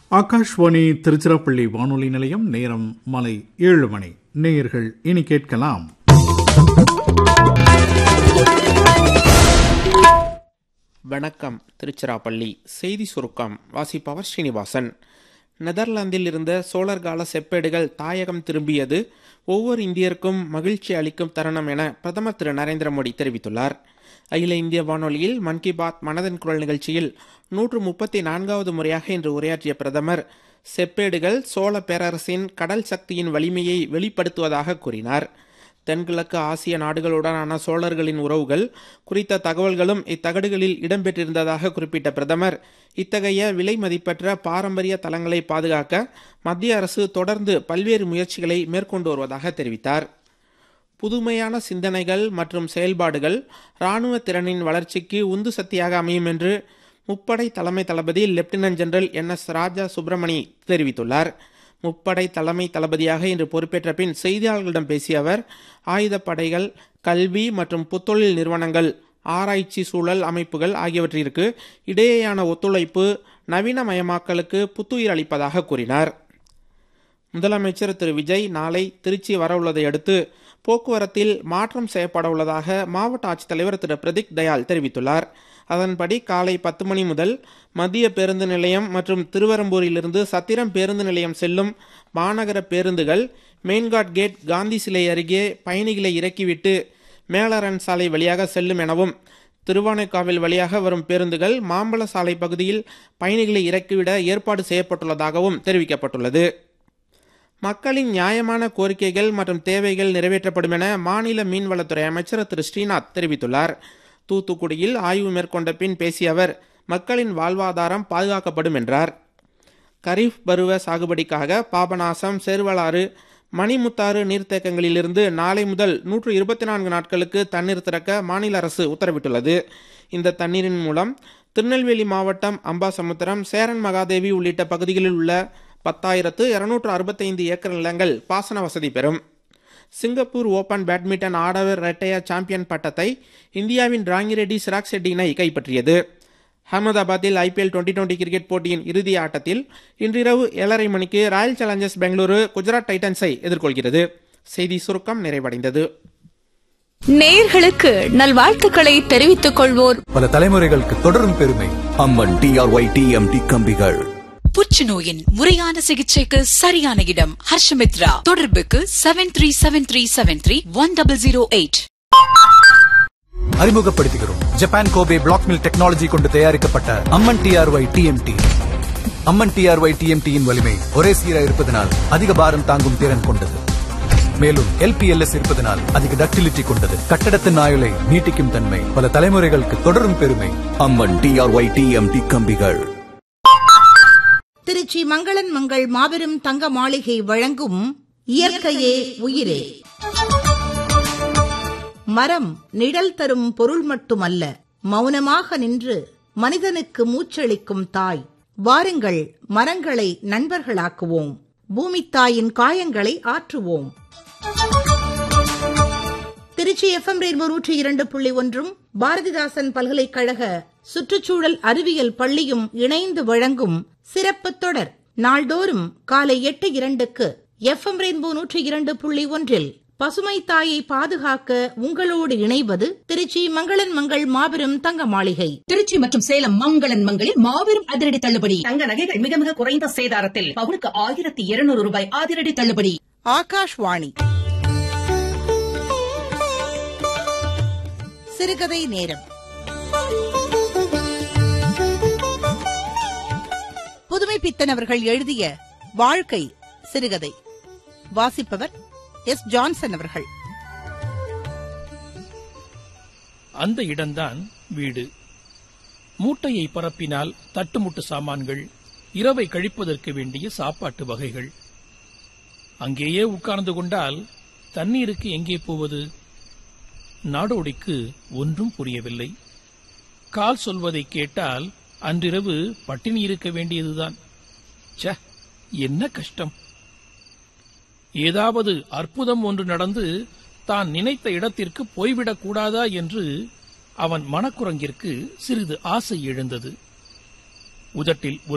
ஆகாஷ்வாணி திருச்சிராப்பள்ளி வானொலி நிலையம் நேரம் மாலை ஏழு மணி நேயர்கள் இனி கேட்கலாம் வணக்கம் திருச்சிராப்பள்ளி செய்தி சுருக்கம் வாசிப்பவர் ஸ்ரீனிவாசன் நெதர்லாந்தில் இருந்த சோழர் கால செப்பேடுகள் தாயகம் திரும்பியது ஒவ்வொரு இந்தியருக்கும் மகிழ்ச்சி அளிக்கும் தருணம் என பிரதமர் திரு நரேந்திர மோடி தெரிவித்துள்ளார் அகில இந்திய வானொலியில் மன் கி பாத் மனதின் குரல் நிகழ்ச்சியில் நூற்று முப்பத்தி நான்காவது முறையாக இன்று உரையாற்றிய பிரதமர் செப்பேடுகள் சோழ பேரரசின் கடல் சக்தியின் வலிமையை வெளிப்படுத்துவதாக கூறினார் தென்கிழக்கு ஆசிய நாடுகளுடனான சோழர்களின் உறவுகள் குறித்த தகவல்களும் இத்தகடுகளில் இடம்பெற்றிருந்ததாக குறிப்பிட்ட பிரதமர் இத்தகைய விலை மதிப்பற்ற பாரம்பரிய தலங்களை பாதுகாக்க மத்திய அரசு தொடர்ந்து பல்வேறு முயற்சிகளை மேற்கொண்டு வருவதாக தெரிவித்தார் புதுமையான சிந்தனைகள் மற்றும் செயல்பாடுகள் இராணுவ திறனின் வளர்ச்சிக்கு உந்து சக்தியாக அமையும் என்று முப்படை தலைமை தளபதி lieutenant general N S Raja Subramani தெரிவித்துள்ளார் முப்படை தலைமை தளபதியாக இன்று பொறுப்பேற்ற பின் செய்தியாளர்களிடம் பேசிய அவர் ஆயுதப்படைகள் கல்வி மற்றும் புத்தொழில் நிறுவனங்கள் ஆராய்ச்சி சூழல் அமைப்புகள் ஆகியவற்றிற்கு இடையேயான ஒத்துழைப்பு நவீனமயமாக்கலுக்கு புத்துயிர் அளிப்பதாக கூறினார் முதலமைச்சர் திரு விஜய் நாளை திருச்சி வரவுள்ளதை அடுத்து போக்குவரத்தில் மாற்றம் செய்யப்பட உள்ளதாக மாவட்ட ஆட்சித்தலைவர் திரு பிரதீக் தயாள் தெரிவித்துள்ளார் அதன்படி காலை பத்து மணி முதல் மத்திய பேருந்து நிலையம் மற்றும் திருவரம்பூரிலிருந்து சத்திரம் பேருந்து நிலையம் செல்லும் மாநகர பேருந்துகள் மெயின்காட் கேட் காந்தி சிலை அருகே பயணிகளை இறக்கிவிட்டு மேலரன் சாலை வழியாக செல்லும் எனவும் திருவானைக்காவல் வழியாக வரும் பேருந்துகள் மாம்பழ சாலை பகுதியில் பயணிகளை இறக்கிவிட ஏற்பாடு செய்யப்பட்டுள்ளதாகவும் தெரிவிக்கப்பட்டுள்ளது மக்களின் நியாயமான கோரிக்கைகள் மற்றும் தேவைகள் நிறைவேற்றப்படும் என மாநில மீன்வளத்துறை அமைச்சர் திரு ஸ்ரீநாத் தெரிவித்துள்ளார் தூத்துக்குடியில் ஆய்வு மேற்கொண்ட பின் பேசிய அவர் மக்களின் வாழ்வாதாரம் பாதுகாக்கப்படும் என்றார் கரீஃப் பருவ சாகுபடிக்காக பாபநாசம் சேர்வலாறு மணிமுத்தாறு நீர்த்தேக்கங்களிலிருந்து நாளை முதல் நூற்று இருபத்தி நான்கு நாட்களுக்கு தண்ணீர் திறக்க மாநில அரசு உத்தரவிட்டுள்ளது இந்த தண்ணீரின் மூலம் திருநெல்வேலி மாவட்டம் அம்பாசமுத்திரம் சேரன் மகாதேவி உள்ளிட்ட பகுதிகளில் உள்ள பத்தாயிரத்து இருநூற்று அறுபத்தைந்து ஏக்கர் நிலங்கள் பாசன வசதி பெறும் சிங்கப்பூர் ஓபன் பேட்மிண்டன் ஆடவர் இரட்டையர் சாம்பியன் பட்டத்தை இந்தியாவின் ராங்கிரெட்டி சிராக் செட்டி இணை கைப்பற்றியது அகமதாபாத்தில் ஐபிஎல் டுவெண்டி டுவெண்டி கிரிக்கெட் போட்டியின் இறுதி ஆட்டத்தில் இன்றிரவு ஏழரை மணிக்கு ராயல் சேலஞ்சர்ஸ் பெங்களூரு குஜராத் டைட்டன்ஸை எதிர்கொள்கிறது செய்தி சுருக்கம் நிறைவடைந்தது நேர்களுக்கு நல்வாழ்த்துக்களை தெரிவித்துக் கொள்வோர் பல தலைமுறைகளுக்கு தொடரும் பெருமை அம்மன் டிஆர்ஒய் டிஎம்டி கம்பிகள் புற்றுநோயின் முறையான சிகிச்சைக்கு சரியான இடம் ஹர்ஷமித்ரா தொடர்புக்கு seven three seven three seven three one double zero eight அறிமுகப்படுத்துகிறோம் Japan Kobe black mill technology கொண்டு தயாரிக்கப்பட்ட Amman T R Y T M T Amman T R Y டிஎம்டியின் வலிமை ஒரே சீராக இருப்பதனால் அதிக பாரம் தாங்கும் திறன் கொண்டது மேலும் எல்பிஎல்எஸ் இருப்பதனால் அதிக டக்டிலிட்டி கொண்டது கட்டடத்தின் ஆயுளை நீட்டிக்கும் தன்மை பல தலைமுறைகளுக்கு தொடரும் பெருமை அம்மன் டிஆர்ஒய் டிஎம்டி கம்பிகள் திருச்சி மங்களன் மங்கள் மாபெரும் தங்க மாளிகை வழங்கும் இயற்கையே உயிரே மரம் நிழல் தரும் பொருள் மட்டுமல்ல மௌனமாக நின்று மனிதனுக்கு மூச்சளிக்கும் தாய் வாருங்கள் மரங்களை நண்பர்களாக்குவோம் பூமித்தாயின் காயங்களை ஆற்றுவோம் திருச்சி எஃப்எம் ரெயின்போ நூற்றி இரண்டு புள்ளி ஒன்றும் பாரதிதாசன் பல்கலைக்கழக சுற்றுச்சூழல் அறிவியல் பள்ளியும் இணைந்து வழங்கும் சிறப்பு தொடர் நாள்தோறும் காலை எட்டு இரண்டுக்கு எஃப்எம் ரெயின்போ நூற்றி இரண்டு புள்ளி ஒன்றில் பசுமை தாயை பாதுகாக்க உங்களோடு இணைவது திருச்சி மங்களன் மங்கள் மாபெரும் தங்க மாளிகை திருச்சி மற்றும் சேலம் மங்களன் மங்களில் மாபெரும் அதிரடி தள்ளுபடி தங்க நகைகள் மிக மிக குறைந்த சேதாரத்தில் பவுனுக்கு ஆயிரத்தி இருநூறு ரூபாய் அதிரடி தள்ளுபடி ஆகாஷ்வாணி சிறுகதை நேரம் புதுமை பித்தன் அவர்கள் எழுதிய வாழ்க்கை சிறுகதை வாசிப்பவர் எஸ் ஜான்சன் அவர்கள் அந்த இடம்தான் வீடு மூட்டையை பரப்பினால் தட்டுமுட்டு சாமான்கள் இரவை கழிப்பதற்கு வேண்டிய சாப்பாட்டு வகைகள் அங்கேயே உட்கார்ந்து கொண்டால் தண்ணீருக்கு எங்கே போவது நாடோடிக்கு ஒன்றும் புரியவில்லை கால் சொல்வதை கேட்டால் அன்றிரவு பட்டினி இருக்க வேண்டியதுதான் ச்ச என்ன கஷ்டம் ஏதாவது அற்புதம் ஒன்று நடந்து தான் நினைத்த இடத்திற்கு போய்விடக் கூடாதா என்று அவன் மனக்குரங்கிற்கு சிறிது ஆசை எழுந்தது உதட்டில் ஒரு